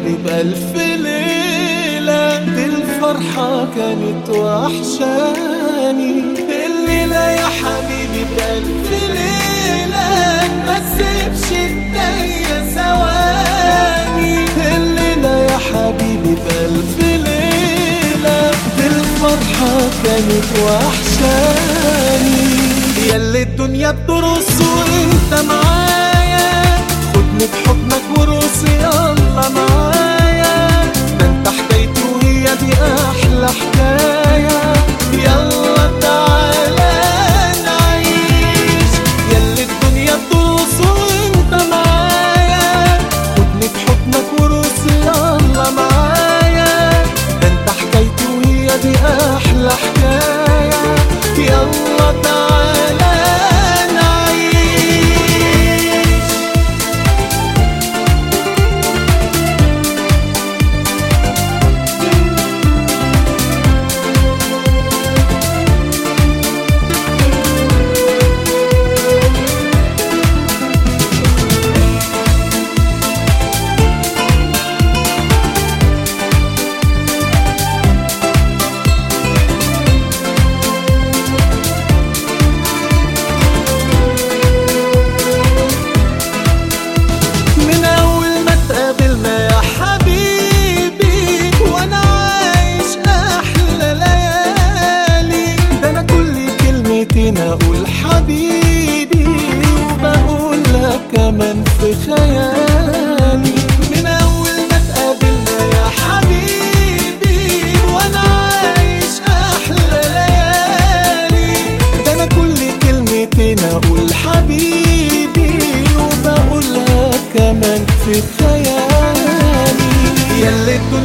حبيبي بألف ليلة دي الفرحة كانت وحشاني الليلة يا حبيبي بألف ليلة ما تسيبش الدنيا ثواني الليلة يا حبيبي بألف ليلة دي الفرحة كانت وحشاني ياللي الدنيا بترص وانت معايا خدني بحضنك ورقص يلا معايا ده انت حكايتي وهي دي احلى حكايه يلا تعالى نعيش ياللي الدنيا بترقص وانت معايا خدني بحضنك ورقص يلا معايا ده انت حكايتي وهي دي احلى حكايه يلا تعالى نعيش من اول ما اتقابلنا يا حبيبي وانا عايش احلى ليالي ده انا كل كلمتين اقول حبيبي وبقول لك كمان في خيالي من اول ما اتقابلنا يا حبيبي وانا عايش احلى ليالي ده انا كل كلمتين اقول حبيبي وبقولها كمان في خيالي ياللي الدنيا